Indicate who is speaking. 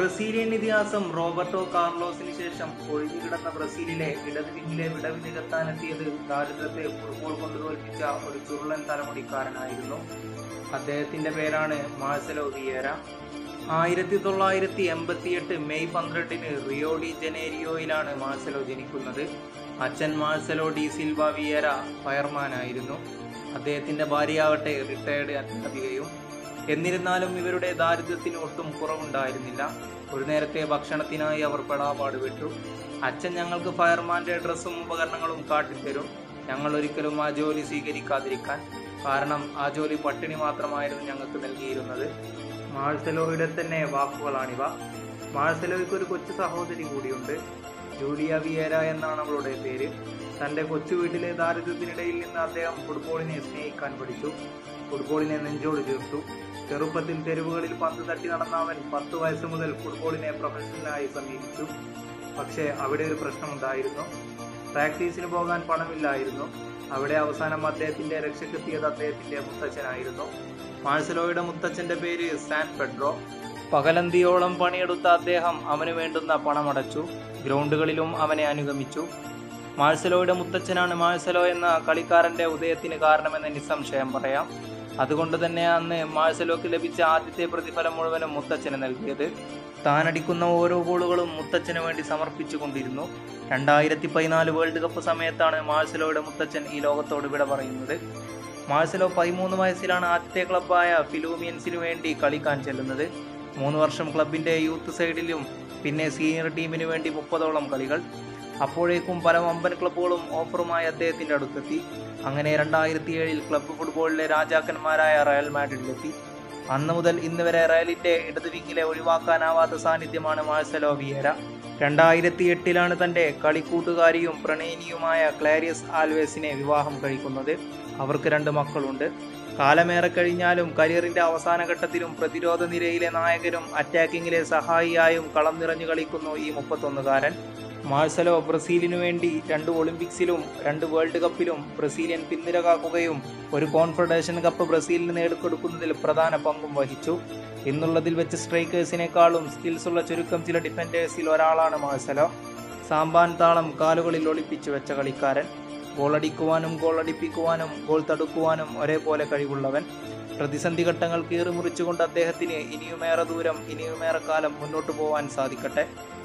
Speaker 1: Brazilian ഇതിഹാസം Roberto കാർലോസിന് ശേഷം ഒഴിഞ്ഞുകിടന്ന ബ്രസീലിലെ ഇടത് വിങ്ങിലെ വിടവ് നികത്താനെത്തിയത് ദാരിദ്ര്യത്തെ ഫുട്ബോൾ കൊണ്ട് തോൽപ്പിച്ച ഒരു ചുരുളൻ തലമുടിക്കാരനായിരുന്നു അദ്ദേഹത്തിന്റെ പേരാണ് മാഴ്സലോ വിയേര ആയിരത്തി തൊള്ളായിരത്തി എൺപത്തിയെട്ട് മെയ് പന്ത്രണ്ടിന് റിയോ ഡി ജനേരിയോയിലാണ് മാഴ്സലോ ജനിക്കുന്നത് അച്ഛൻ മാഴ്സലോ ഡി സിൽവ വിയേര ഫയർമാനായിരുന്നു അദ്ദേഹത്തിന്റെ ഭാര്യയാവട്ടെ റിട്ടയർഡ് അധ്യാപികയും എന്നിരുന്നാലും ഇവരുടെ ദാരിദ്ര്യത്തിന് ഒട്ടും കുറവുണ്ടായിരുന്നില്ല ഒരു നേരത്തെ ഭക്ഷണത്തിനായി അവർ പെടാപാട് വിട്ടു അച്ഛൻ ഞങ്ങൾക്ക് ഫയർമാന്റെ ഡ്രസ്സും ഉപകരണങ്ങളും കാട്ടിത്തരും ഞങ്ങൾ ഒരിക്കലും ആ ജോലി സ്വീകരിക്കാതിരിക്കാൻ കാരണം ആ ജോലി പട്ടിണി മാത്രമായിരുന്നു ഞങ്ങൾക്ക് നൽകിയിരുന്നത് മാഴ്സലോയുടെ തന്നെ വാക്കുകളാണിവ മാഴ്സലോയ്ക്ക് ഒരു കൊച്ചു സഹോദരി കൂടിയുണ്ട് ജൂലിയ വിയേര എന്നാണ് അവളുടെ പേര് തന്റെ കൊച്ചു വീട്ടിലെ ദാരിദ്ര്യത്തിനിടയിൽ നിന്ന് അദ്ദേഹം ഫുട്ബോളിനെ സ്നേഹിക്കാൻ പഠിച്ചു ഫുട്ബോളിനെ നെഞ്ചോട് ചേർത്തു ചെറുപ്പത്തിൽ തെരുവുകളിൽ പന്ത് തട്ടി നടന്ന അവൻ പത്ത് വയസ്സ് മുതൽ ഫുട്ബോളിനെ പ്രൊഫഷണലായി സമീപിച്ചു പക്ഷേ അവിടെ ഒരു പ്രശ്നമുണ്ടായിരുന്നു പ്രാക്ടീസിന് പോകാൻ പണമില്ലായിരുന്നു അവിടെ അവസാനം അദ്ദേഹത്തിന്റെ രക്ഷക്കെത്തിയത് അദ്ദേഹത്തിന്റെ മുത്തച്ഛനായിരുന്നു മാഴ്സലോയുടെ മുത്തച്ഛന്റെ പേര് സാൻ പെഡ്രോ പകലന്തിയോളം പണിയെടുത്ത അദ്ദേഹം അവന് വേണ്ടുന്ന പണമടച്ചു ഗ്രൗണ്ടുകളിലും അവനെ അനുഗമിച്ചു മാഴ്സലോയുടെ മുത്തച്ഛനാണ് മാഴ്സലോ എന്ന കളിക്കാരന്റെ ഉദയത്തിന് കാരണമെന്ന് നിസ്സംശയം പറയാം അതുകൊണ്ട് തന്നെ അന്ന് മാഴ്സലോക്ക് ലഭിച്ച ആദ്യത്തെ പ്രതിഫലം മുഴുവനും മുത്തച്ഛന് നൽകിയത് താനടിക്കുന്ന ഓരോ ഗോളുകളും മുത്തച്ഛന് വേണ്ടി സമർപ്പിച്ചു കൊണ്ടിരുന്നു രണ്ടായിരത്തി പതിനാല് വേൾഡ് കപ്പ് സമയത്താണ് മാഴ്സലോയുടെ മുത്തച്ഛൻ ഈ ലോകത്തോട് വിട പറയുന്നത് മാഴ്സലോ പതിമൂന്ന് വയസ്സിലാണ് ആദ്യത്തെ ക്ലബ്ബായ ഫിലൂമിയൻസിനു വേണ്ടി കളിക്കാൻ ചെല്ലുന്നത് മൂന്ന് വർഷം ക്ലബിന്റെ യൂത്ത് സൈഡിലും പിന്നെ സീനിയർ ടീമിനു വേണ്ടി മുപ്പതോളം കളികൾ അപ്പോഴേക്കും പല വമ്പൻ ക്ലബ്ബുകളും ഓഫറുമായി അദ്ദേഹത്തിന്റെ അടുത്തെത്തി അങ്ങനെ രണ്ടായിരത്തി ഏഴിൽ ക്ലബ്ബ് ഫുട്ബോളിലെ രാജാക്കന്മാരായ റയൽ മാഡ്രിഡിലെത്തി അന്ന് മുതൽ ഇന്ന് വരെ റയലിന്റെ ഇടത് വിങ്ങിലെ ഒഴിവാക്കാനാവാത്ത സാന്നിധ്യമാണ് മാഴ്സലോ വിയേര രണ്ടായിരത്തി എട്ടിലാണ് തന്റെ കളിക്കൂട്ടുകാരിയും പ്രണയിനിയുമായ ക്ലാരിയസ് ആൽവേസിനെ വിവാഹം കഴിക്കുന്നത് അവർക്ക് രണ്ട് മക്കളുണ്ട് കാലമേറെ കഴിഞ്ഞാലും കരിയറിന്റെ അവസാന ഘട്ടത്തിലും പ്രതിരോധ നിരയിലെ നായകനും അറ്റാക്കിങ്ങിലെ സഹായിയായും കളം നിറഞ്ഞു കളിക്കുന്നു ഈ മുപ്പത്തൊന്നുകാരൻ മാഴ്സലോ ബ്രസീലിനു വേണ്ടി രണ്ട് ഒളിമ്പിക്സിലും രണ്ട് വേൾഡ് കപ്പിലും ബ്രസീലിയൻ പിന്നിര കാക്കുകയും ഒരു കോൺഫെഡറേഷൻ കപ്പ് ബ്രസീലിന് നേടിക്കൊടുക്കുന്നതിൽ പ്രധാന പങ്കും വഹിച്ചു ഇന്നുള്ളതിൽ വെച്ച് സ്ട്രൈക്കേഴ്സിനേക്കാളും സ്കിൽസ് ഉള്ള ചുരുക്കം ചില ഡിഫൻഡേഴ്സിൽ ഒരാളാണ് മാഴ്സലോ സാമ്പാൻ താളം കാലുകളിൽ ഒളിപ്പിച്ചു വെച്ച കളിക്കാരൻ ഗോളടിക്കുവാനും ഗോൾ അടിപ്പിക്കുവാനും ഗോൾ തടുക്കുവാനും ഒരേപോലെ കഴിവുള്ളവൻ പ്രതിസന്ധി ഘട്ടങ്ങൾ കീറിമുറിച്ചുകൊണ്ട് അദ്ദേഹത്തിന് ഇനിയുമേറെ ദൂരം ഇനിയുമേറെ കാലം മുന്നോട്ട് പോകാൻ സാധിക്കട്ടെ